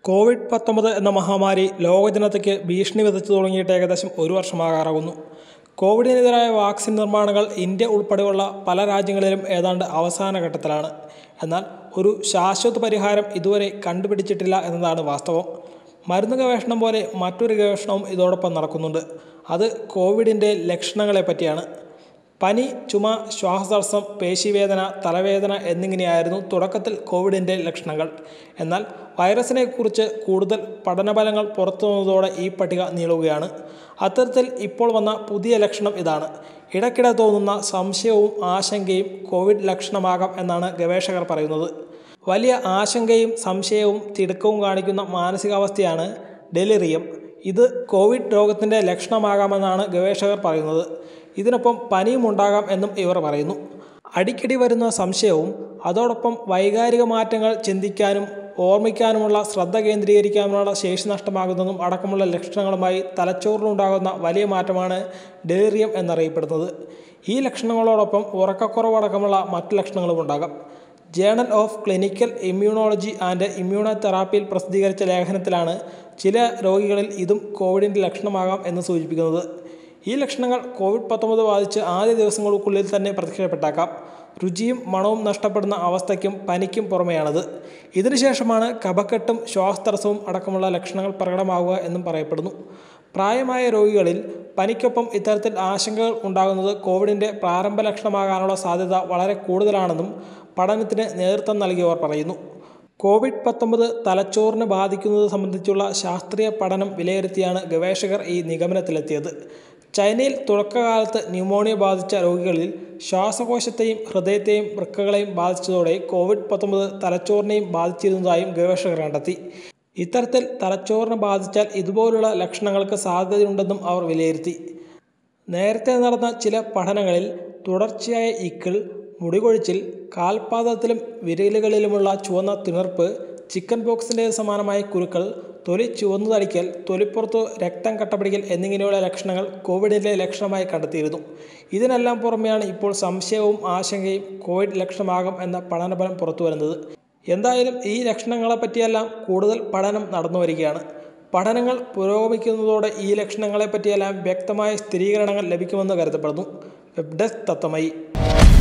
Covid പത്തൊമ്പത് എന്ന മഹാമാരി ലോകജനതയ്ക്ക് ഭീഷണി വിതച്ചു തുടങ്ങിയിട്ട് ഏകദേശം ഒരു വർഷമാകാറാകുന്നു കോവിഡിനെതിരായ വാക്സിൻ നിർമ്മാണങ്ങൾ ഇന്ത്യ ഉൾപ്പെടെയുള്ള പല രാജ്യങ്ങളിലും ഏതാണ്ട് അവസാന ഘട്ടത്തിലാണ് എന്നാൽ ഒരു ശാശ്വത പരിഹാരം ഇതുവരെ കണ്ടുപിടിച്ചിട്ടില്ല എന്നതാണ് വാസ്തവം മരുന്ന് ഗവേഷണം പോലെ മറ്റൊരു ഗവേഷണവും ഇതോടൊപ്പം നടക്കുന്നുണ്ട് അത് കോവിഡിൻ്റെ ലക്ഷണങ്ങളെ പറ്റിയാണ് പനി ചുമ ശ്വാസതടസ്സം പേശിവേദന തലവേദന എന്നിങ്ങനെയായിരുന്നു തുടക്കത്തിൽ കോവിഡിൻ്റെ ലക്ഷണങ്ങൾ എന്നാൽ വൈറസിനെക്കുറിച്ച് കൂടുതൽ പഠനഫലങ്ങൾ പുറത്തു വന്നതോടെ ഈ പട്ടിക നീളുകയാണ് അത്തരത്തിൽ ഇപ്പോൾ വന്ന പുതിയ ലക്ഷണം ഇതാണ് ഇടയ്ക്കിടെ തോന്നുന്ന സംശയവും ആശങ്കയും കോവിഡ് ലക്ഷണമാകാം എന്നാണ് ഗവേഷകർ പറയുന്നത് വലിയ ആശങ്കയും സംശയവും തിടുക്കവും കാണിക്കുന്ന മാനസികാവസ്ഥയാണ് ഡെലിറിയം ഇത് കോവിഡ് രോഗത്തിൻ്റെ ലക്ഷണമാകാമെന്നാണ് ഗവേഷകർ പറയുന്നത് ഇതിനൊപ്പം പനിയും ഉണ്ടാകാം എന്നും ഇവർ പറയുന്നു അടിക്കടി വരുന്ന സംശയവും അതോടൊപ്പം വൈകാരിക മാറ്റങ്ങൾ ചിന്തിക്കാനും ഓർമ്മിക്കാനുമുള്ള ശ്രദ്ധ കേന്ദ്രീകരിക്കാനുള്ള ശേഷി നഷ്ടമാകുന്നതും അടക്കമുള്ള ലക്ഷണങ്ങളുമായി തലച്ചോറിലുണ്ടാകുന്ന വലിയ മാറ്റമാണ് ഡെലിറിയം എന്നറിയപ്പെടുന്നത് ഈ ലക്ഷണങ്ങളോടൊപ്പം ഉറക്കക്കുറവടക്കമുള്ള മറ്റു ലക്ഷണങ്ങളും ഉണ്ടാകാം journal of clinical immunology and ഇമ്മ്യൂണോ തെറാപ്പിയിൽ പ്രസിദ്ധീകരിച്ച ലേഖനത്തിലാണ് ചില രോഗികളിൽ ഇതും കോവിഡിൻ്റെ ലക്ഷണമാകാം എന്ന് സൂചിപ്പിക്കുന്നത് ഈ ലക്ഷണങ്ങൾ കോവിഡ് പത്തൊമ്പത് ബാധിച്ച് ആദ്യ ദിവസങ്ങൾക്കുള്ളിൽ തന്നെ പ്രത്യക്ഷപ്പെട്ടേക്കാം രുചിയും മണവും നഷ്ടപ്പെടുന്ന അവസ്ഥയ്ക്കും പനിക്കും പുറമെയാണത് ഇതിനുശേഷമാണ് കഫക്കെട്ടും ശ്വാസതടസ്സവും അടക്കമുള്ള ലക്ഷണങ്ങൾ പ്രകടമാവുക എന്നും പറയപ്പെടുന്നു പ്രായമായ രോഗികളിൽ പനിക്കൊപ്പം ഇത്തരത്തിൽ ആശങ്കകൾ ഉണ്ടാകുന്നത് കോവിഡിൻ്റെ പ്രാരംഭ ലക്ഷണമാകാനുള്ള സാധ്യത വളരെ കൂടുതലാണെന്നും പഠനത്തിന് നേതൃത്വം നൽകിയവർ പറയുന്നു കോവിഡ് പത്തൊമ്പത് തലച്ചോറിനെ ബാധിക്കുന്നത് സംബന്ധിച്ചുള്ള ശാസ്ത്രീയ പഠനം വിലയിരുത്തിയാണ് ഗവേഷകർ ഈ നിഗമനത്തിലെത്തിയത് ചൈനയിൽ തുടക്കകാലത്ത് ന്യൂമോണിയ ബാധിച്ച രോഗികളിൽ ശ്വാസകോശത്തെയും ഹൃദയത്തെയും വൃക്കകളെയും ബാധിച്ചതോടെ കോവിഡ് പത്തൊമ്പത് തലച്ചോറിനെയും ബാധിച്ചിരുന്നതായും ഗവേഷകർ കണ്ടെത്തി ഇത്തരത്തിൽ തലച്ചോറിനെ ബാധിച്ചാൽ ഇതുപോലുള്ള ലക്ഷണങ്ങൾക്ക് സാധ്യതയുണ്ടെന്നും അവർ വിലയിരുത്തി നേരത്തെ നടന്ന ചില പഠനങ്ങളിൽ തുടർച്ചയായ ഇക്കിൾ മുടികൊഴിച്ചിൽ കാൽപാദത്തിലും വിരലുകളിലുമുള്ള ചുവന്ന തിണർപ്പ് ചിക്കൻ ബോക്സിൻ്റെ സമാനമായ കുരുക്കൾ തൊലി ചുവന്നു തടിക്കൽ തൊലിപ്പുറത്ത് രക്തം കട്ടപിടിക്കൽ എന്നിങ്ങനെയുള്ള ലക്ഷണങ്ങൾ കോവിഡിൻ്റെ ലക്ഷണമായി കണ്ടെത്തിയിരുന്നു ഇതിനെല്ലാം പുറമെയാണ് ഇപ്പോൾ സംശയവും ആശങ്കയും കോവിഡ് ലക്ഷണമാകും എന്ന പഠനഫലം പുറത്തുവരുന്നത് എന്തായാലും ഈ ലക്ഷണങ്ങളെ പറ്റിയെല്ലാം കൂടുതൽ പഠനം നടന്നു വരികയാണ് പഠനങ്ങൾ പുരോഗമിക്കുന്നതോടെ ഈ ലക്ഷണങ്ങളെ പറ്റിയെല്ലാം വ്യക്തമായ സ്ഥിരീകരണങ്ങൾ ലഭിക്കുമെന്ന് കരുതപ്പെടുന്നു വെബ് ഡെസ്ക് തത്തമയി